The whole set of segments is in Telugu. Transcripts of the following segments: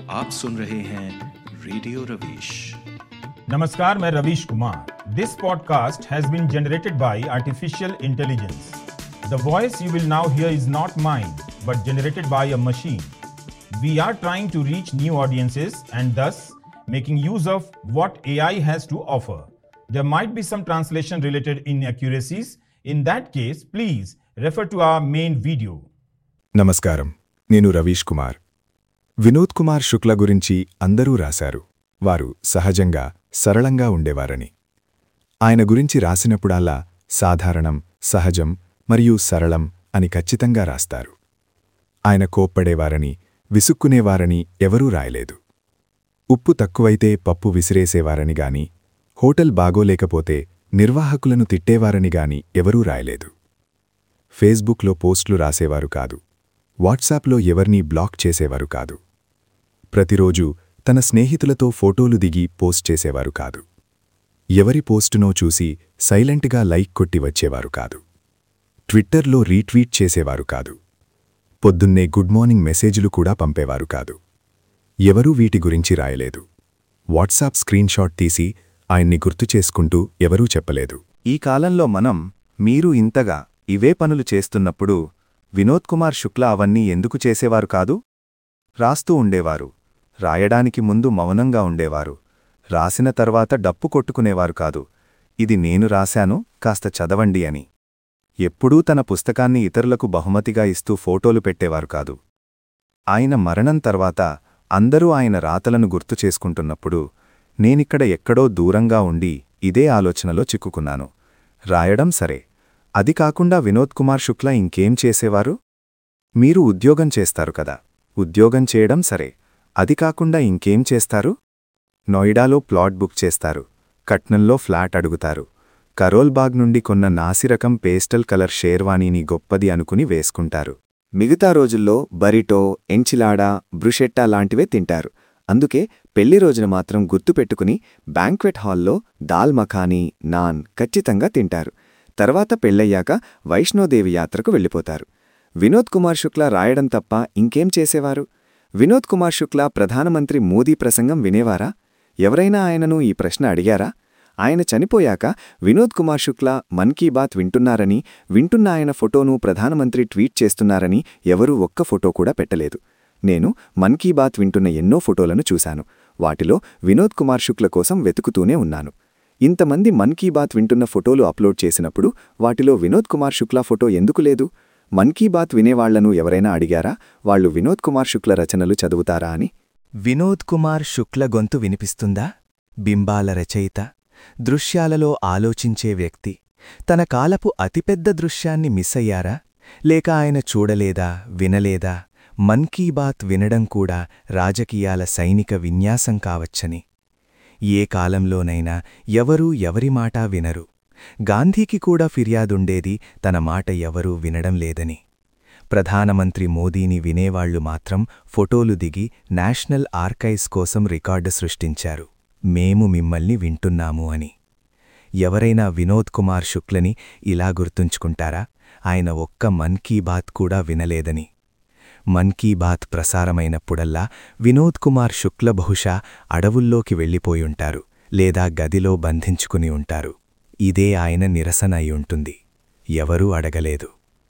आप सुन रहे हैं रेडियो रवीश नमस्कार मैं Ravish Kumar this podcast has been generated by artificial intelligence the voice you will now hear is not mine but generated by a machine we are trying to reach new audiences and thus making use of what AI has to offer. There might be some translation related inaccuracies. In that case, please refer to our main video. నమస్కారం నేను రవీష్ కుమార్ వినోద్ కుమార్ శుక్ల గురించి అందరూ రాశారు వారు సహజంగా సరళంగా ఉండేవారని ఆయన గురించి రాసినప్పుడల్లా సాధారణం సహజం మరియు సరళం అని ఖచ్చితంగా రాస్తారు ఆయన కోప్పడేవారని విసుక్కునేవారని ఎవరూ రాయలేదు ఉప్పు తక్కువైతే పప్పు విసిరేసేవారని గాని హోటల్ బాగోలేకపోతే నిర్వాహకులను తిట్టేవారని గాని ఎవరూ రాయలేదు ఫేస్బుక్లో పోస్టులు రాసేవారు కాదు వాట్సాప్లో ఎవర్నీ బ్లాక్ చేసేవారు కాదు ప్రతిరోజు తన స్నేహితులతో ఫోటోలు దిగి పోస్ట్ చేసేవారు కాదు ఎవరి పోస్టునో చూసి సైలెంట్గా లైక్ కొట్టి వచ్చేవారు కాదు ట్విట్టర్లో రీట్వీట్ చేసేవారు కాదు పొద్దున్నే గుడ్ మార్నింగ్ మెసేజులు కూడా పంపేవారు కాదు ఎవరూ వీటి గురించి రాయలేదు వాట్సాప్ స్క్రీన్షాట్ తీసి ఆయన్ని గుర్తు చేసుకుంటూ ఎవరూ చెప్పలేదు ఈ కాలంలో మనం మీరు ఇంతగా ఇవే పనులు చేస్తున్నప్పుడు వినోద్ కుమార్ శుక్లా అవన్నీ ఎందుకు చేసేవారు కాదు రాస్తూ ఉండేవారు రాయడానికి ముందు మౌనంగా ఉండేవారు రాసిన తర్వాత డప్పు కొట్టుకునేవారు కాదు ఇది నేను రాశాను కాస్త చదవండి అని ఎప్పుడూ తన పుస్తకాన్ని ఇతరులకు బహుమతిగా ఇస్తూ ఫోటోలు పెట్టేవారు కాదు ఆయన మరణం తర్వాత అందరూ ఆయన రాతలను గుర్తు చేసుకుంటున్నప్పుడు నేనిక్కడ ఎక్కడో దూరంగా ఉండి ఇదే ఆలోచనలో చిక్కుకున్నాను రాయడం సరే అది కాకుండా వినోద్ కుమార్ శుక్లా ఇంకేం చేసేవారు మీరు ఉద్యోగం చేస్తారు కదా ఉద్యోగం చేయడం సరే అది కాకుండా ఇంకేం చేస్తారు నోయిడాలో ప్లాట్ బుక్ చేస్తారు కట్నంలో ఫ్లాట్ అడుగుతారు కరోల్బాగ్ నుండి కొన్న నాసిరకం పేస్టల్ కలర్ షేర్వానీని గొప్పది అనుకుని వేసుకుంటారు మిగతా రోజుల్లో బరిటో ఎంచిలాడా బ్రుషెట్టా లాంటివే తింటారు అందుకే పెళ్లి రోజున మాత్రం గుర్తుపెట్టుకుని బ్యాంక్వెట్ హాల్లో దాల్ మఖానీ నాన్ ఖచ్చితంగా తింటారు తర్వాత పెళ్లయ్యాక వైష్ణోదేవి యాత్రకు వెళ్ళిపోతారు వినోద్ కుమార్ శుక్లా రాయడం తప్ప ఇంకేం చేసేవారు వినోద్ కుమార్ శుక్లా ప్రధానమంత్రి మోదీ ప్రసంగం వినేవారా ఎవరైనా ఆయనను ఈ ప్రశ్న అడిగారా ఆయన చనిపోయాక వినోద్ కుమార్ శుక్లా మన్ కీ బాత్ వింటున్నారని వింటున్న ఆయన ఫోటోను ప్రధానమంత్రి ట్వీట్ చేస్తున్నారని ఎవరూ ఒక్క ఫోటో కూడా పెట్టలేదు నేను మన్ కీ బాత్ వింటున్న ఎన్నో ఫోటోలను చూశాను వాటిలో వినోద్ కుమార్ శుక్ల కోసం వెతుకుతూనే ఉన్నాను ఇంతమంది మన్ కీ బాత్ వింటున్న ఫోటోలు అప్లోడ్ చేసినప్పుడు వాటిలో వినోద్ కుమార్ శుక్లా ఫోటో ఎందుకు లేదు మన్ కీ బాత్ వినేవాళ్లను ఎవరైనా అడిగారా వాళ్ళు వినోద్ కుమార్ శుక్ల రచనలు చదువుతారా అని వినోద్ కుమార్ శుక్ల గొంతు వినిపిస్తుందా బింబాల రచయిత దృశ్యాలలో ఆలోచించే వ్యక్తి తన కాలపు అతిపెద్ద దృశ్యాన్ని మిస్ అయ్యారా లేక ఆయన చూడలేదా వినలేదా మన్ కీ బాత్ వినడం కూడా రాజకీయాల సైనిక విన్యాసం కావచ్చని ఏ కాలంలోనైనా ఎవరూ ఎవరి మాటా వినరు గాంధీకి కూడా ఫిర్యాదుండేది తన మాట ఎవరూ వినడం లేదని ప్రధానమంత్రి మోదీని వినేవాళ్లు మాత్రం ఫోటోలు దిగి నేషనల్ ఆర్కైవ్స్ కోసం రికార్డు సృష్టించారు మేము మిమ్మల్ని వింటున్నాము అని ఎవరైనా వినోద్ కుమార్ శుక్లని ఇలా గుర్తుంచుకుంటారా ఆయన ఒక్క మన్ కీ బాత్ కూడా వినలేదని మన్ కీ బాత్ ప్రసారమైనప్పుడల్లా వినోద్ కుమార్ శుక్ల బహుశా అడవుల్లోకి వెళ్ళిపోయుంటారు లేదా గదిలో బంధించుకుని ఉంటారు ఇదే ఆయన నిరసన అయి ఉంటుంది ఎవరూ అడగలేదు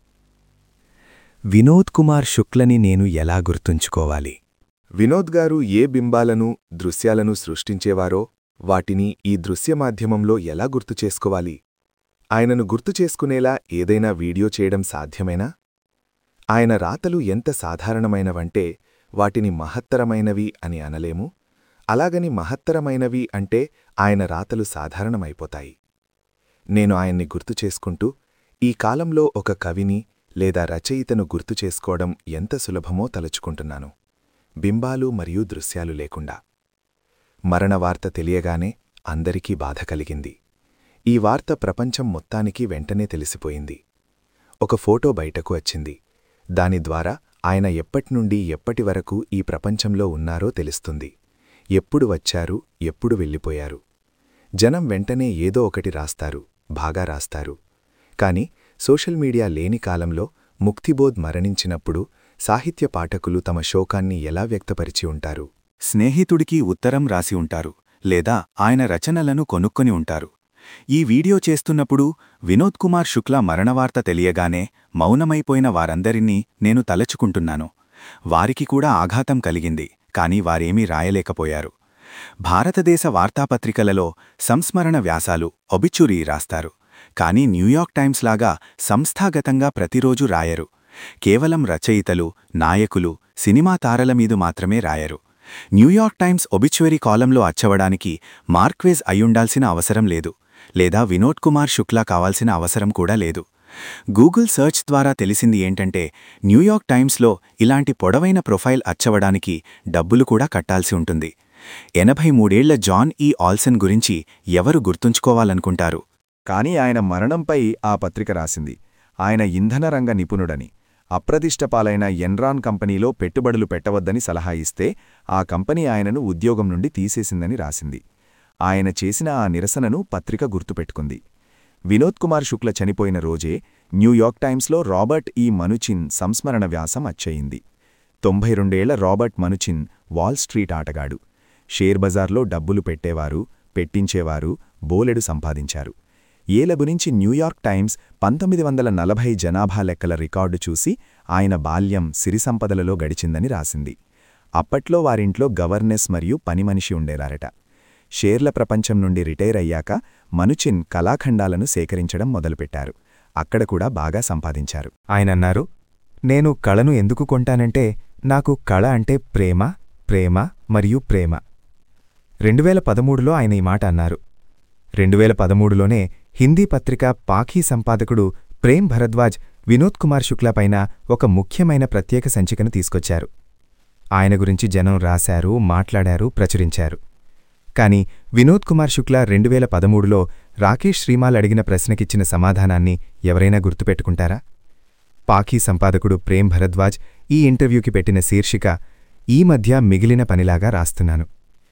వినోద్ కుమార్ శుక్లని నేను ఎలా గుర్తుంచుకోవాలి వినోద్ గారు ఏ బింబాలను దృశ్యాలను సృష్టించేవారో వాటిని ఈ దృశ్య మాధ్యమంలో ఎలా గుర్తు చేసుకోవాలి ఆయనను గుర్తు చేసుకునేలా ఏదైనా వీడియో చేయడం సాధ్యమేనా ఆయన రాతలు ఎంత సాధారణమైనవంటే వాటిని మహత్తరమైనవి అని అనలేము అలాగని మహత్తరమైనవి అంటే ఆయన రాతలు సాధారణమైపోతాయి నేను ఆయన్ని గుర్తు చేసుకుంటూ ఈ కాలంలో ఒక కవిని లేదా రచయితను గుర్తు చేసుకోవడం ఎంత సులభమో తలుచుకుంటున్నాను బింబాలు మరియు దృశ్యాలు లేకుండా మరణ వార్త తెలియగానే అందరికీ బాధ కలిగింది ఈ వార్త ప్రపంచం మొత్తానికి వెంటనే తెలిసిపోయింది ఒక ఫోటో బయటకు వచ్చింది దాని ద్వారా ఆయన ఎప్పటినుండి ఎప్పటి వరకు ఈ ప్రపంచంలో ఉన్నారో తెలుస్తుంది ఎప్పుడు వచ్చారు ఎప్పుడు వెళ్ళిపోయారు జనం వెంటనే ఏదో ఒకటి రాస్తారు బాగా రాస్తారు కాని సోషల్ మీడియా లేని కాలంలో ముక్తిబోధ్ మరణించినప్పుడు సాహిత్య పాఠకులు తమ శోకాన్ని ఎలా వ్యక్తపరిచి ఉంటారు స్నేహితుడికి ఉత్తరం రాసి ఉంటారు లేదా ఆయన రచనలను కొనుక్కొని ఉంటారు ఈ వీడియో చేస్తున్నప్పుడు వినోద్ కుమార్ శుక్లా మరణవార్త తెలియగానే మౌనమైపోయిన వారందరినీ నేను తలచుకుంటున్నాను వారికి కూడా ఆఘాతం కలిగింది కాని వారేమీ రాయలేకపోయారు భారతదేశ వార్తాపత్రికలలో సంస్మరణ వ్యాసాలు ఒబిచురీ రాస్తారు కానీ న్యూయార్క్ టైమ్స్ లాగా సంస్థాగతంగా ప్రతిరోజు రాయరు కేవలం రచయితలు నాయకులు సినిమా తారల మీద మాత్రమే రాయరు న్యూయార్క్ టైమ్స్ ఒబిచ్యువరీ కాలంలో అచ్చవడానికి మార్క్వేజ్ అయ్యుండాల్సిన అవసరం లేదు లేదా వినోద్ కుమార్ శుక్లా కావాల్సిన అవసరం కూడా లేదు గూగుల్ సెర్చ్ ద్వారా తెలిసింది ఏంటంటే న్యూయార్క్ టైమ్స్లో ఇలాంటి పొడవైన ప్రొఫైల్ అచ్చవడానికి డబ్బులు కూడా కట్టాల్సి ఉంటుంది ఎనభై మూడేళ్ల జాన్ ఈ ఆల్సన్ గురించి ఎవరు గుర్తుంచుకోవాలనుకుంటారు కాని ఆయన మరణంపై ఆ పత్రిక రాసింది ఆయన ఇంధన రంగ నిపుణుడని అప్రతిష్టపాలైన ఎన్రాన్ కంపెనీలో పెట్టుబడులు పెట్టవద్దని సలహా ఇస్తే ఆ కంపెనీ ఆయనను ఉద్యోగం నుండి తీసేసిందని రాసింది ఆయన చేసిన ఆ నిరసనను పత్రిక గుర్తుపెట్టుకుంది వినోద్ కుమార్ శుక్ల చనిపోయిన రోజే న్యూయార్క్ టైమ్స్లో రాబర్ట్ ఈ మనుచిన్ సంస్మరణ వ్యాసం అచ్చయింది తొంభై రెండేళ్ల రాబర్ట్ మనుచిన్ వాల్ స్ట్రీట్ ఆటగాడు షేర్ బజార్లో డబ్బులు పెట్టేవారు పెట్టించేవారు బోలెడు సంపాదించారు ఏలబునించి న్యూయార్క్ టైమ్స్ పంతొమ్మిది వందల నలభై జనాభా లెక్కల రికార్డు చూసి ఆయన బాల్యం సిరిసంపదలలో గడిచిందని రాసింది అప్పట్లో వారింట్లో గవర్నెస్ మరియు పనిమనిషి ఉండేవారట షేర్ల ప్రపంచం నుండి రిటైర్ అయ్యాక మనుచిన్ కళాఖండాలను సేకరించడం మొదలుపెట్టారు అక్కడ కూడా బాగా సంపాదించారు ఆయనన్నారు నేను కళను ఎందుకు కొంటానంటే నాకు కళ అంటే ప్రేమ ప్రేమ మరియు ప్రేమ రెండువేల పదమూడులో ఆయన ఈ మాట అన్నారు రెండువేల పదమూడులోనే హిందీ పత్రిక పాఖీ సంపాదకుడు ప్రేమ్ భరద్వాజ్ వినోద్ కుమార్ శుక్లా పైన ఒక ముఖ్యమైన ప్రత్యేక సంచికను తీసుకొచ్చారు ఆయన గురించి జనం రాశారు మాట్లాడారు ప్రచురించారు కాని వినోద్ కుమార్ శుక్లా రెండువేల పదమూడులో రాకేష్ శ్రీమాల్ అడిగిన ప్రశ్నకిచ్చిన సమాధానాన్ని ఎవరైనా గుర్తుపెట్టుకుంటారా పాఖీ సంపాదకుడు ప్రేమ్ భరద్వాజ్ ఈ ఇంటర్వ్యూకి పెట్టిన శీర్షిక ఈ మధ్య మిగిలిన పనిలాగా రాస్తున్నాను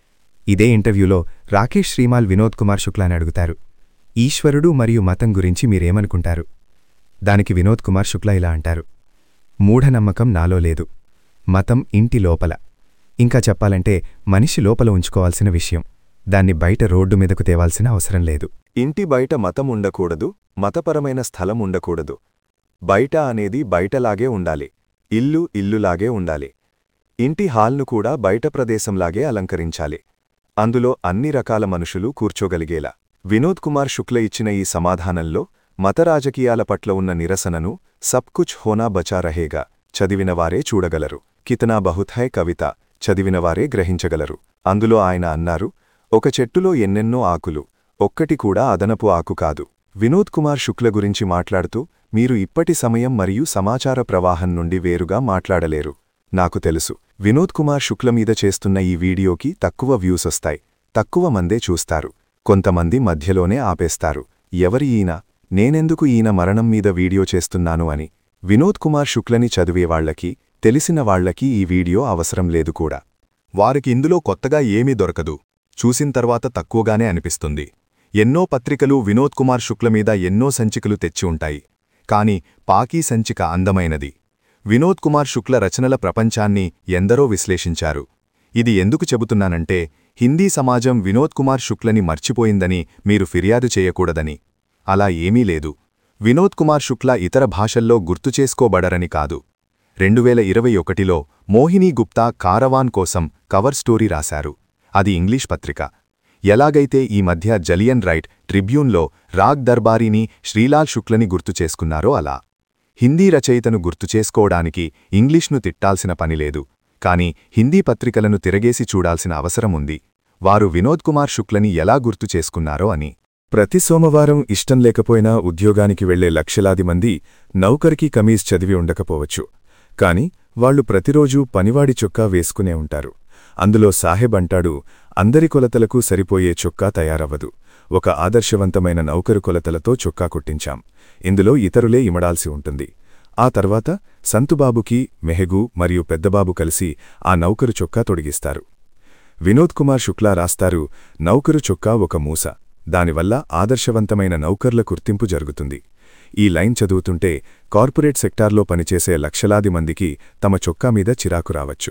ఇదే ఇంటర్వ్యూలో రాకేష్ శ్రీమాల్ వినోద్ కుమార్ శుక్లాని అడుగుతారు ఈశ్వరుడు మరియు మతం గురించి మీరేమనుకుంటారు దానికి వినోద్ కుమార్ శుక్లా ఇలా అంటారు మూఢనమ్మకం నాలో లేదు మతం ఇంటి లోపల ఇంకా చెప్పాలంటే మనిషి లోపల ఉంచుకోవాల్సిన విషయం దాన్ని బయట రోడ్డు మీదకు తేవాల్సిన అవసరం లేదు ఇంటి బయట మతం ఉండకూడదు మతపరమైన స్థలం ఉండకూడదు బయట అనేది బయటలాగే ఉండాలి ఇల్లు ఇల్లులాగే ఉండాలి ఇంటి హాల్ను కూడా బయట ప్రదేశంలాగే అలంకరించాలి అందులో అన్ని రకాల మనుషులు కూర్చోగలిగేలా వినోద్ కుమార్ శుక్ల ఇచ్చిన ఈ సమాధానంలో మత రాజకీయాల పట్ల ఉన్న నిరసనను సబ్ కుచ్ హోనా బచా రహేగా చదివినవారే చూడగలరు కితనా బహుత్ హై కవిత చదివినవారే గ్రహించగలరు అందులో ఆయన అన్నారు ఒక చెట్టులో ఎన్నెన్నో ఆకులు ఒక్కటి కూడా అదనపు ఆకు కాదు వినోద్ కుమార్ శుక్ల గురించి మాట్లాడుతూ మీరు ఇప్పటి సమయం మరియు సమాచార ప్రవాహం నుండి వేరుగా మాట్లాడలేరు నాకు తెలుసు వినోద్ కుమార్ శుక్ల మీద చేస్తున్న ఈ వీడియోకి తక్కువ వ్యూస్ వస్తాయి తక్కువ మందే చూస్తారు కొంతమంది మధ్యలోనే ఆపేస్తారు ఎవరి ఈయన నేనెందుకు ఈయన మరణం మీద వీడియో చేస్తున్నాను అని వినోద్ కుమార్ శుక్లని చదివేవాళ్లకి తెలిసిన వాళ్లకి ఈ వీడియో అవసరం లేదు కూడా వారికి ఇందులో కొత్తగా ఏమీ దొరకదు చూసిన తర్వాత తక్కువగానే అనిపిస్తుంది ఎన్నో పత్రికలు వినోద్ కుమార్ శుక్ల మీద ఎన్నో సంచికలు తెచ్చి ఉంటాయి కాని పాకీ సంచిక అందమైనది వినోద్ కుమార్ శుక్ల రచనల ప్రపంచాన్ని ఎందరో విశ్లేషించారు ఇది ఎందుకు చెబుతున్నానంటే హిందీ సమాజం వినోద్ కుమార్ శుక్లని మర్చిపోయిందని మీరు ఫిర్యాదు చేయకూడదని అలా ఏమీ లేదు వినోద్ కుమార్ శుక్ల ఇతర భాషల్లో గుర్తుచేసుకోబడరని కాదు రెండువేల ఇరవై ఒకటిలో మోహినీ గుప్తా కారవాన్ కోసం కవర్ స్టోరీ రాశారు అది ఇంగ్లీష్ పత్రిక ఎలాగైతే ఈ మధ్య జలియన్ రైట్ ట్రిబ్యూన్లో రాగ్ దర్బారీని శ్రీలాల్ శుక్లని గుర్తుచేసుకున్నారో అలా హిందీ రచయితను గుర్తుచేసుకోవడానికి ఇంగ్లీష్ను తిట్టాల్సిన పనిలేదు కాని హిందీ పత్రికలను తిరగేసి చూడాల్సిన అవసరం ఉంది వారు వినోద్ కుమార్ శుక్లని ఎలా గుర్తు చేసుకున్నారో అని ప్రతి సోమవారం ఇష్టం లేకపోయినా ఉద్యోగానికి వెళ్లే లక్షలాది మంది నౌకర్కి కమీజ్ చదివి ఉండకపోవచ్చు కాని వాళ్లు ప్రతిరోజూ పనివాడి చొక్కా వేసుకునే ఉంటారు అందులో సాహెబ్ అంటాడు అందరి కొలతలకు సరిపోయే చొక్కా తయారవ్వదు ఒక ఆదర్శవంతమైన నౌకరు కొలతలతో చొక్కా కుట్టించాం ఇందులో ఇతరులే ఇమడాల్సి ఉంటుంది ఆ తర్వాత సంతుబాబుకి మెహగు మరియు పెద్దబాబు కలిసి ఆ నౌకరు చొక్కా తొడిగిస్తారు వినోద్ కుమార్ శుక్లా రాస్తారు నౌకరు చొక్కా ఒక మూస దానివల్ల ఆదర్శవంతమైన నౌకర్ల గుర్తింపు జరుగుతుంది ఈ లైన్ చదువుతుంటే కార్పొరేట్ సెక్టార్లో పనిచేసే లక్షలాది మందికి తమ చొక్కా మీద చిరాకు రావచ్చు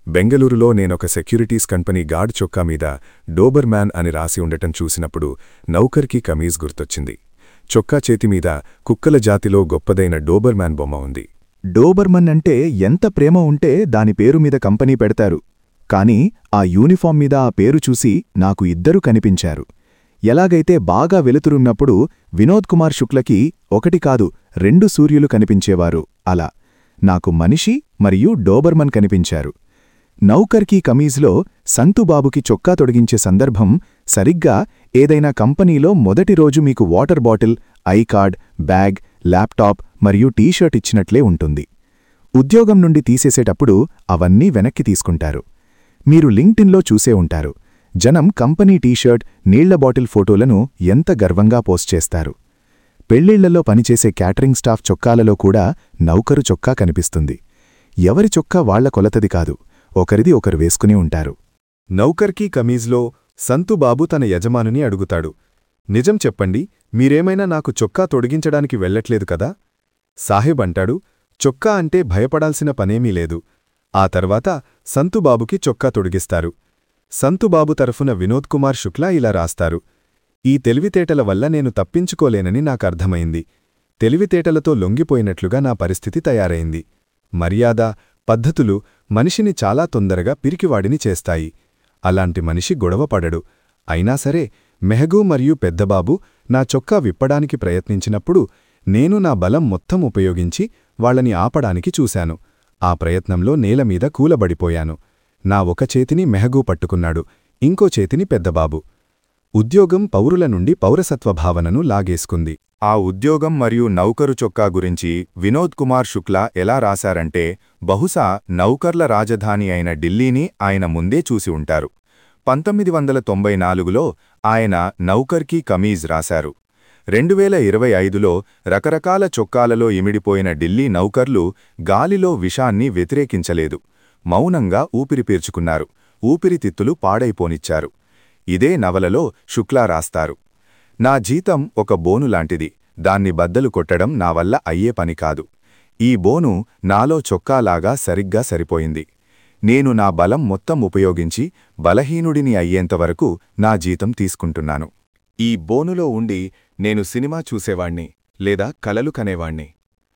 బెంగళూరులో నేనొక సెక్యూరిటీస్ కంపెనీ గార్డ్ చొక్కా మీద డోబర్ మ్యాన్ అని రాసి ఉండటం చూసినప్పుడు నౌకర్కి కమీజ్ గుర్తొచ్చింది చొక్కా చేతిమీద కుక్కల జాతిలో గొప్పదైన డోబర్ మ్యాన్ బొమ్మ ఉంది డోబర్మన్ అంటే ఎంత ప్రేమ ఉంటే దాని పేరు మీద కంపెనీ పెడతారు కాని ఆ యూనిఫామ్ మీద ఆ పేరు చూసి నాకు ఇద్దరు కనిపించారు ఎలాగైతే బాగా వెలుతురున్నప్పుడు వినోద్ కుమార్ శుక్లకి ఒకటి కాదు రెండు సూర్యులు కనిపించేవారు అలా నాకు మనిషి మరియు డోబర్మన్ కనిపించారు నౌకర్కీ కమీజ్లో సంతుబాబుకి చొక్కా తొడిగించే సందర్భం సరిగ్గా ఏదైనా కంపెనీలో మొదటి రోజు మీకు water bottle I card bag laptop మరియు టీషర్ట్ ఇచ్చినట్లే ఉంటుంది ఉద్యోగం నుండి తీసేసేటప్పుడు అవన్నీ వెనక్కి తీసుకుంటారు మీరు లింక్డ్ఇన్లో చూసే ఉంటారు జనం కంపెనీ టీషర్ట్ నీళ్ల బాటిల్ ఫోటోలను ఎంత గర్వంగా పోస్ట్ చేస్తారు పెళ్లిళ్లలో పనిచేసే క్యాటరింగ్ స్టాఫ్ చొక్కాలలో కూడా నౌకరు చొక్కా కనిపిస్తుంది ఎవరి చొక్కా వాళ్ల కొలతది కాదు ఒకరిది ఒకరు వేసుకుని ఉంటారు నౌకర్కీ కమీజ్లో సంతుబాబు తన యజమానుని అడుగుతాడు నిజం చెప్పండి మీరేమైనా నాకు చొక్కా తొడిగించడానికి వెళ్ళట్లేదు కదా సాహెబ్ అంటాడు చొక్కా అంటే భయపడాల్సిన పనేమీ లేదు ఆ తర్వాత సంతుబాబుకి చొక్కా తొడిగిస్తారు సంతుబాబు తరఫున వినోద్ కుమార్ శుక్లా ఇలా రాస్తారు ఈ తెలివితేటల వల్ల నేను తప్పించుకోలేనని నాకర్థమైంది తెలివితేటలతో లొంగిపోయినట్లుగా నా పరిస్థితి తయారైంది మర్యాద పద్ధతులు మనిషిని చాలా తొందరగా పిరికివాడిని చేస్తాయి అలాంటి మనిషి గొడవపడడు అయినా సరే మెహగూ మరియు పెద్దబాబు నా చొక్కా విప్పడానికి ప్రయత్నించినప్పుడు నేను నా బలం మొత్తం ఉపయోగించి వాళ్ళని ఆపడానికి చూశాను ఆ ప్రయత్నంలో నేలమీద కూలబడిపోయాను నా ఒక చేతిని మెహగూ పట్టుకున్నాడు ఇంకో చేతిని పెద్దబాబు ఉద్యోగం పౌరుల నుండి పౌరసత్వ భావనను లాగేసుకుంది ఆ ఉద్యోగం మరియు నౌకరు చొక్కా గురించి వినోద్ కుమార్ శుక్లా ఎలా రాశారంటే బహుశా నౌకర్ల రాజధాని అయిన ఢిల్లీని ఆయన ముందే చూసి ఉంటారు పంతొమ్మిది వందల తొంభై నాలుగులో ఆయన నౌకర్కీ కమీజ్ రాశారు రెండువేల ఇరవై ఐదులో రకరకాల చొక్కాలలో ఇమిడిపోయిన ఢిల్లీ నౌకర్లు గాలిలో విషాన్ని వ్యతిరేకించలేదు మౌనంగా ఊపిరి పీల్చుకున్నారు ఊపిరితిత్తులు పాడైపోనిచ్చారు ఇదే నవలలో శుక్లా రాస్తారు నా జీతం ఒక బోను లాంటిది దాన్ని బద్దలు కొట్టడం నా వల్ల అయ్యే పని కాదు ఈ బోను నాలో చొక్కాలాగా సరిగ్గా సరిపోయింది నేను నా బలం మొత్తం ఉపయోగించి బలహీనుడిని అయ్యేంతవరకు నా జీతం తీసుకుంటున్నాను ఈ బోనులో ఉండి నేను సినిమా చూసేవాణ్ణి లేదా కలలు కనేవాణ్ణి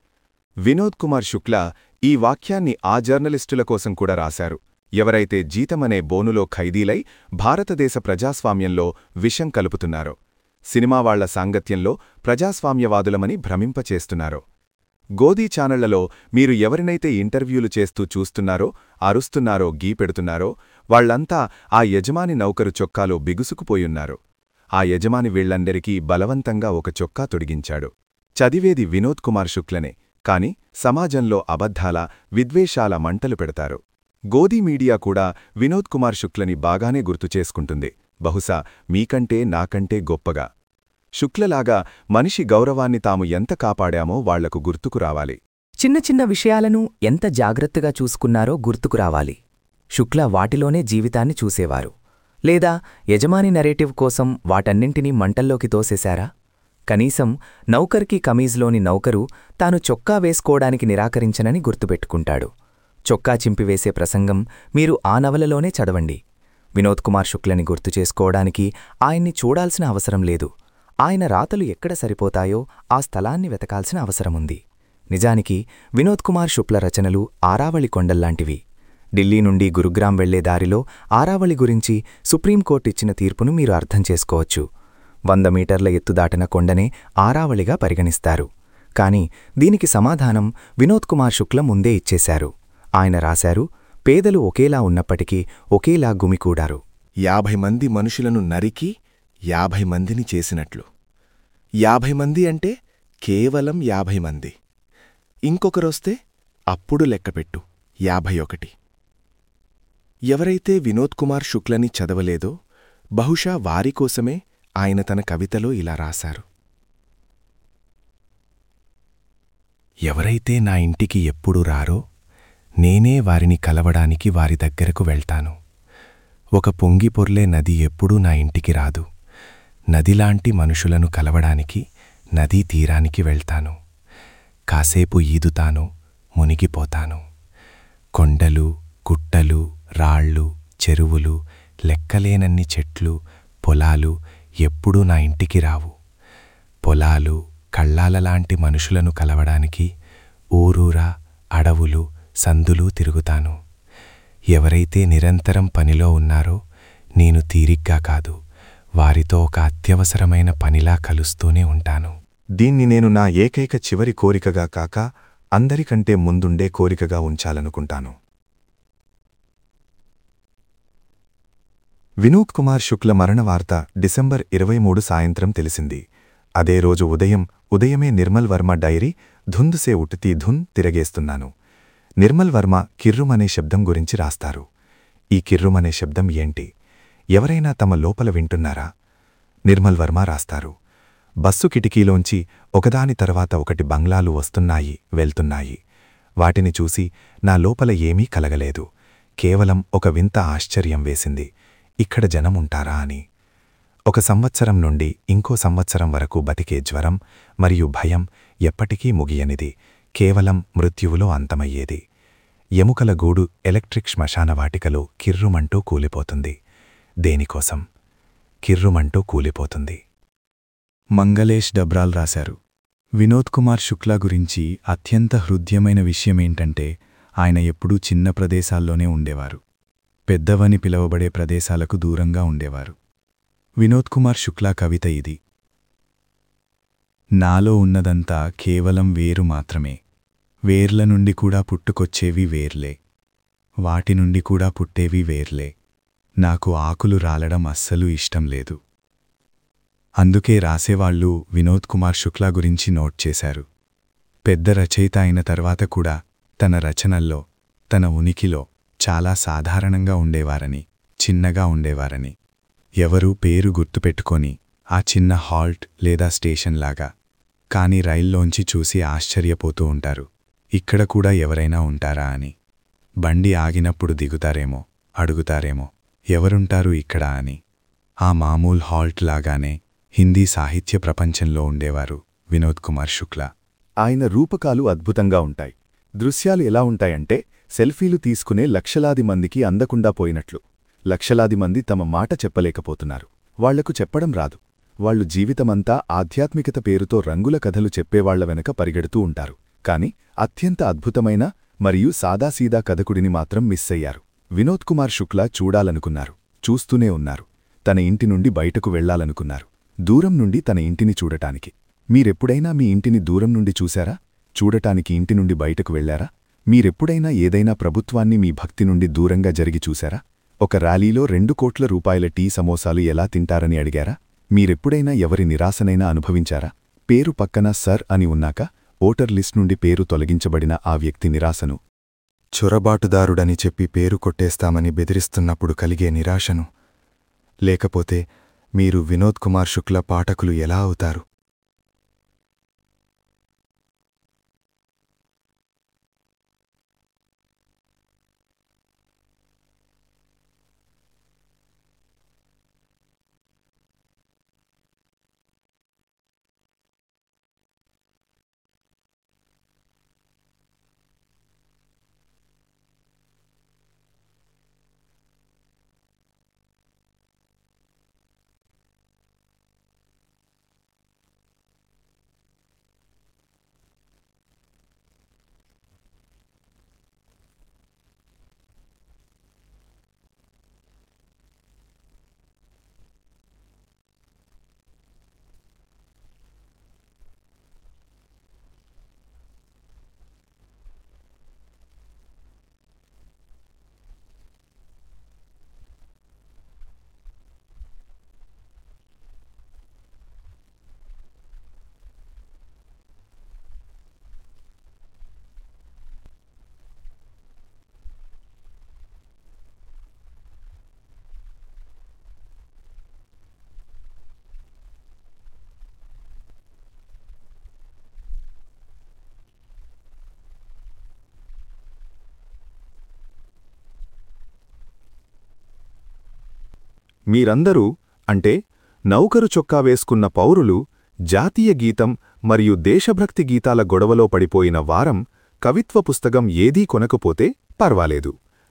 వినోద్ కుమార్ శుక్లా ఈ వాక్యాన్ని ఆ జర్నలిస్టుల కోసం కూడా రాశారు ఎవరైతే జీతమనే బోనులో ఖైదీలై భారతదేశ ప్రజాస్వామ్యంలో విషం కలుపుతున్నారో సినిమావాళ్ల సాంగత్యంలో ప్రజాస్వామ్యవాదులమని భ్రమింపచేస్తున్నారో గోదీ ఛానళ్లలో మీరు ఎవరినైతే ఇంటర్వ్యూలు చేస్తూ చూస్తున్నారో అరుస్తున్నారో గీపెడుతున్నారో వాళ్లంతా ఆ యజమాని నౌకరు చొక్కాలో బిగుసుకుపోయున్నారు ఆ యజమాని వీళ్లందరికీ బలవంతంగా ఒక చొక్కా తొడిగించాడు చదివేది వినోద్ కుమార్ శుక్లనే కాని సమాజంలో అబద్ధాల విద్వేషాల మంటలు పెడతారు గోదీ మీడియా కూడా వినోద్ కుమార్ శుక్లని బాగానే గుర్తుచేసుకుంటుంది బహుశా మీకంటే నాకంటే గొప్పగా శుక్లలాగా మనిషి గౌరవాన్ని తాము ఎంత కాపాడామో వాళ్లకు గుర్తుకు రావాలి చిన్న చిన్న విషయాలను ఎంత జాగ్రత్తగా చూసుకున్నారో గుర్తుకు రావాలి శుక్ల వాటిలోనే జీవితాన్ని చూసేవారు లేదా యజమాని నెరేటివ్ కోసం వాటన్నింటినీ మంటల్లోకి తోసేశారా కనీసం నౌకర్కి కమీజ్లోని నౌకరు తాను చొక్కా వేసుకోవడానికి నిరాకరించనని గుర్తుపెట్టుకుంటాడు చొక్కా చింపివేసే ప్రసంగం మీరు ఆ నవలలోనే చదవండి వినోద్ కుమార్ శుక్లని గుర్తు చేసుకోవడానికి ఆయన్ని చూడాల్సిన అవసరం లేదు ఆయన రాతలు ఎక్కడ సరిపోతాయో ఆ స్థలాన్ని వెతకాల్సిన అవసరముంది నిజానికి వినోద్ కుమార్ శుక్ల రచనలు ఆరావళి కొండల్లాంటివి ఢిల్లీ నుండి గురుగ్రాం వెళ్లే దారిలో ఆరావళి గురించి సుప్రీంకోర్టు ఇచ్చిన తీర్పును మీరు అర్థం చేసుకోవచ్చు వంద మీటర్ల ఎత్తు దాటిన కొండనే ఆరావళిగా పరిగణిస్తారు కాని దీనికి సమాధానం వినోద్ కుమార్ శుక్ల ముందే ఇచ్చేశారు ఆయన రాశారు పేదలు ఒకేలా ఉన్నప్పటికీ ఒకేలా గుమికూడారు యాభై మంది మనుషులను నరికి యాభై మందిని చేసినట్లు యాభై మంది అంటే కేవలం యాభై మంది ఇంకొకరొస్తే అప్పుడు లెక్కపెట్టు యాభై ఒకటి ఎవరైతే వినోద్ కుమార్ శుక్లని చదవలేదో బహుశా వారికోసమే ఆయన తన కవితలో ఇలా రాశారు ఎవరైతే నా ఇంటికి ఎప్పుడు రారో నేనే వారిని కలవడానికి వారి దగ్గరకు వెళ్తాను ఒక పొంగిపొర్లే నది ఎప్పుడూ నా ఇంటికి రాదు నదిలాంటి మనుషులను కలవడానికి నదీ తీరానికి వెళ్తాను కాసేపు ఈదుతాను మునిగిపోతాను కొండలు గుట్టలు రాళ్ళు చెరువులు లెక్కలేనన్ని చెట్లు పొలాలు ఎప్పుడూ నా ఇంటికి రావు పొలాలు కళ్ళాలలాంటి మనుషులను కలవడానికి ఊరూరా అడవులు సందులు తిరుగుతాను ఎవరైతే నిరంతరం పనిలో ఉన్నారో నేను తీరిగ్గా కాదు వారితో ఒక అత్యవసరమైన పనిలా కలుస్తూనే ఉంటాను దీన్ని నేను నా ఏకైక చివరి కోరికగా కాక అందరికంటే ముందుండే కోరికగా ఉంచాలనుకుంటాను వినోద్ కుమార్ శుక్ల మరణ వార్త డిసెంబర్ ఇరవై మూడు సాయంత్రం తెలిసింది అదే రోజు ఉదయం ఉదయమే నిర్మల్ వర్మ డైరీ ధుందుసే ఉట్టితీ ధున్ తిరగేస్తున్నాను నిర్మల్ వర్మ కిర్రుమనే శబ్దం గురించి రాస్తారు ఈ కిర్రుమనే శబ్దం ఏంటి ఎవరైనా తమ లోపల వింటున్నారా నిర్మల్ వర్మ రాస్తారు బస్సు కిటికీలోంచి ఒకదాని తర్వాత ఒకటి బంగ్లాలు వస్తున్నాయి వెళ్తున్నాయి వాటిని చూసి నా లోపల ఏమీ కలగలేదు కేవలం ఒక వింత ఆశ్చర్యం వేసింది ఇక్కడ జనముంటారా అని ఒక సంవత్సరం నుండి ఇంకో సంవత్సరం వరకు బతికే జ్వరం మరియు భయం ఎప్పటికీ ముగియనిది కేవలం మృత్యువులో అంతమయ్యేది ఎముకల గూడు ఎలక్ట్రిక్ శ్మశాన వాటికలో కిర్రుమంటూ కూలిపోతుంది దేనికోసం కిర్రుమంటూ కూలిపోతుంది మంగళేష్ డబ్రాల్ రాశారు వినోద్ కుమార్ శుక్లా గురించి అత్యంత హృద్యమైన విషయమేంటంటే ఆయన ఎప్పుడూ చిన్న ప్రదేశాల్లోనే ఉండేవారు పెద్దవని పిలవబడే ప్రదేశాలకు దూరంగా ఉండేవారు వినోద్ కుమార్ శుక్లా కవిత ఇది నాలో ఉన్నదంతా కేవలం వేరు మాత్రమే వేర్ల నుండి కూడా పుట్టుకొచ్చేవి వేర్లే వాటి నుండి కూడా పుట్టేవి వేర్లే నాకు ఆకులు రాలడం అస్సలు ఇష్టం లేదు అందుకే రాసేవాళ్లు వినోద్ కుమార్ శుక్లా గురించి నోట్ చేశారు పెద్ద రచయిత అయిన తర్వాత కూడా తన రచనల్లో తన ఉనికిలో చాలా సాధారణంగా ఉండేవారని చిన్నగా ఉండేవారని ఎవరూ పేరు గుర్తుపెట్టుకొని ఆ చిన్న హాల్ట్ లేదా స్టేషన్ లాగా కాని రైల్లోంచి చూసి ఆశ్చర్యపోతూ ఉంటారు ఇక్కడ కూడా ఎవరైనా ఉంటారా అని బండి ఆగినప్పుడు దిగుతారేమో అడుగుతారేమో ఎవరుంటారు ఇక్కడ అని ఆ మామూలు హాల్ట్ లాగానే హిందీ సాహిత్య ప్రపంచంలో ఉండేవారు వినోద్ కుమార్ శుక్లా ఆయన రూపకాలు అద్భుతంగా ఉంటాయి దృశ్యాలు ఎలా ఉంటాయంటే సెల్ఫీలు తీసుకునే లక్షలాది మందికి అందకుండా పోయినట్లు లక్షలాది మంది తమ మాట చెప్పలేకపోతున్నారు వాళ్లకు చెప్పడం రాదు వాళ్ళు జీవితమంతా ఆధ్యాత్మికత పేరుతో రంగుల కథలు చెప్పేవాళ్ల వెనక పరిగెడుతూ ఉంటారు కాని అత్యంత అద్భుతమైన మరియు సాదాసీదా కథకుడిని మాత్రం మిస్ అయ్యారు వినోద్ కుమార్ శుక్లా చూడాలనుకున్నారు చూస్తూనే ఉన్నారు తన ఇంటి నుండి బయటకు వెళ్లాలనుకున్నారు దూరం నుండి తన ఇంటిని చూడటానికి మీరెప్పుడైనా మీ ఇంటిని దూరం నుండి చూశారా చూడటానికి ఇంటి నుండి బయటకు వెళ్లారా మీరెప్పుడైనా ఏదైనా ప్రభుత్వాన్ని మీ భక్తి నుండి దూరంగా జరిగి చూశారా ఒక ర్యాలీలో రెండు కోట్ల రూపాయల టీ సమోసాలు ఎలా తింటారని అడిగారా మీరెప్పుడైనా ఎవరి నిరాశనైనా అనుభవించారా పేరు పక్కన సర్ అని ఉన్నాక ఓటర్ లిస్ట్ నుండి పేరు తొలగించబడిన ఆ వ్యక్తి నిరాశను చొరబాటుదారుడని చెప్పి పేరు కొట్టేస్తామని బెదిరిస్తున్నప్పుడు కలిగే నిరాశను లేకపోతే మీరు వినోద్ కుమార్ శుక్ల పాఠకులు ఎలా అవుతారు మీరందరూ అంటే నౌకరు చొక్కా వేసుకున్న పౌరులు జాతీయ గీతం మరియు దేశభక్తి గీతాల గొడవలో పడిపోయిన వారం కవిత్వ పుస్తకం ఏదీ కొనకపోతే పర్వాలేదు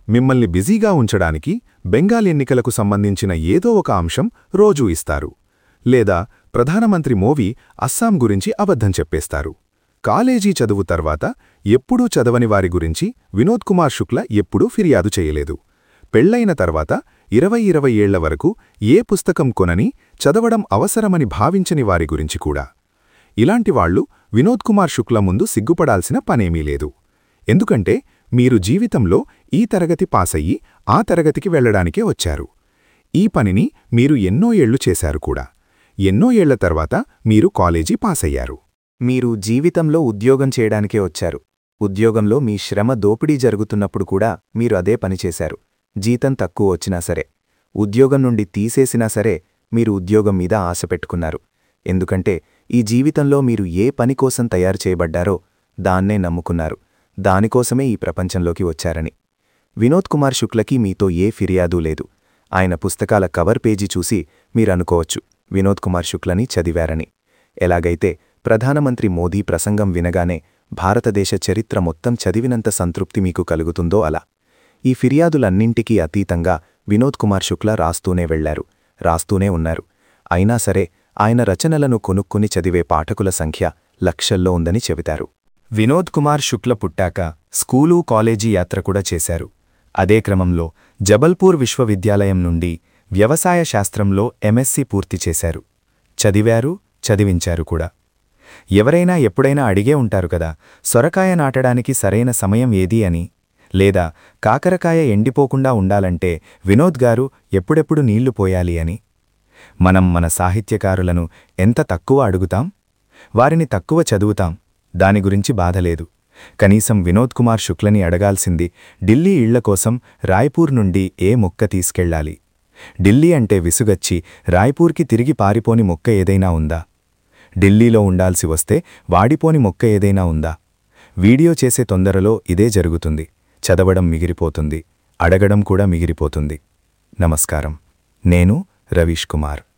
మిమ్మల్ని బిజీగా ఉంచడానికి బెంగాల్ ఎన్నికలకు సంబంధించిన ఏదో ఒక అంశం రోజూ ఇస్తారు లేదా ప్రధానమంత్రి మోవీ అస్సాం గురించి అబద్ధం చెప్పేస్తారు కాలేజీ చదువు తర్వాత ఎప్పుడూ చదవని వారి గురించి వినోద్ కుమార్ శుక్ల ఎప్పుడూ ఫిర్యాదు చేయలేదు పెళ్లైన తర్వాత ఇరవై ఇరవై ఏళ్ల వరకు ఏ పుస్తకం కొనని చదవడం అవసరమని భావించని వారి గురించి కూడా ఇలాంటి వాళ్లు వినోద్ కుమార్ శుక్ల ముందు సిగ్గుపడాల్సిన పనేమీ లేదు ఎందుకంటే మీరు జీవితంలో ఈ తరగతి పాసయ్యి ఆ తరగతికి వెళ్లడానికే వచ్చారు ఈ పనిని మీరు ఎన్నో ఏళ్లు చేశారు కూడా ఎన్నో ఏళ్ల తర్వాత మీరు కాలేజీ పాసయ్యారు మీరు జీవితంలో ఉద్యోగం చేయడానికే వచ్చారు ఉద్యోగంలో మీ శ్రమ దోపిడీ జరుగుతున్నప్పుడు కూడా మీరు అదే పని చేశారు జీతం తక్కువ వచ్చినా సరే ఉద్యోగం నుండి తీసేసినా సరే మీరు ఉద్యోగం మీద ఆశ పెట్టుకున్నారు ఎందుకంటే ఈ జీవితంలో మీరు ఏ పని కోసం తయారు చేయబడ్డారో దాన్నే నమ్ముకున్నారు దానికోసమే ఈ ప్రపంచంలోకి వచ్చారని వినోద్ కుమార్ శుక్లకి మీతో ఏ ఫిర్యాదు లేదు ఆయన పుస్తకాల కవర్ పేజీ చూసి మీరనుకోవచ్చు వినోద్ కుమార్ శుక్లని చదివారని ఎలాగైతే ప్రధానమంత్రి మోదీ ప్రసంగం వినగానే భారతదేశ చరిత్ర మొత్తం చదివినంత సంతృప్తి మీకు కలుగుతుందో అలా ఈ ఫిర్యాదులన్నింటికీ అతీతంగా వినోద్ కుమార్ శుక్ల రాస్తూనే వెళ్లారు రాస్తూనే ఉన్నారు అయినా సరే ఆయన రచనలను కొనుక్కుని చదివే పాఠకుల సంఖ్య లక్షల్లో ఉందని చెబుతారు వినోద్ కుమార్ శుక్ల పుట్టాక స్కూలు కాలేజీ యాత్ర కూడా చేశారు అదే క్రమంలో జబల్పూర్ విశ్వవిద్యాలయం నుండి వ్యవసాయ శాస్త్రంలో ఎంఎస్సీ పూర్తి చేశారు చదివారు చదివించారు కూడా ఎవరైనా ఎప్పుడైనా అడిగే ఉంటారు కదా సొరకాయ నాటడానికి సరైన సమయం ఏది అని లేదా కాకరకాయ ఎండిపోకుండా ఉండాలంటే వినోద్ గారు ఎప్పుడెప్పుడు నీళ్లు పోయాలి అని మనం మన సాహిత్యకారులను ఎంత తక్కువ అడుగుతాం వారిని తక్కువ చదువుతాం దాని గురించి బాధలేదు కనీసం వినోద్ కుమార్ శుక్లని అడగాల్సింది ఢిల్లీ ఇళ్ల కోసం రాయ్పూర్ నుండి ఏ మొక్క తీసుకెళ్ళాలి ఢిల్లీ అంటే విసుగచ్చి రాయ్పూర్కి తిరిగి పారిపోని మొక్క ఏదైనా ఉందా ఢిల్లీలో ఉండాల్సి వస్తే వాడిపోని మొక్క ఏదైనా ఉందా వీడియో చేసే తొందరలో ఇదే జరుగుతుంది చదవడం మిగిరిపోతుంది అడగడం కూడా మిగిరిపోతుంది నమస్కారం నేను రవీష్ కుమార్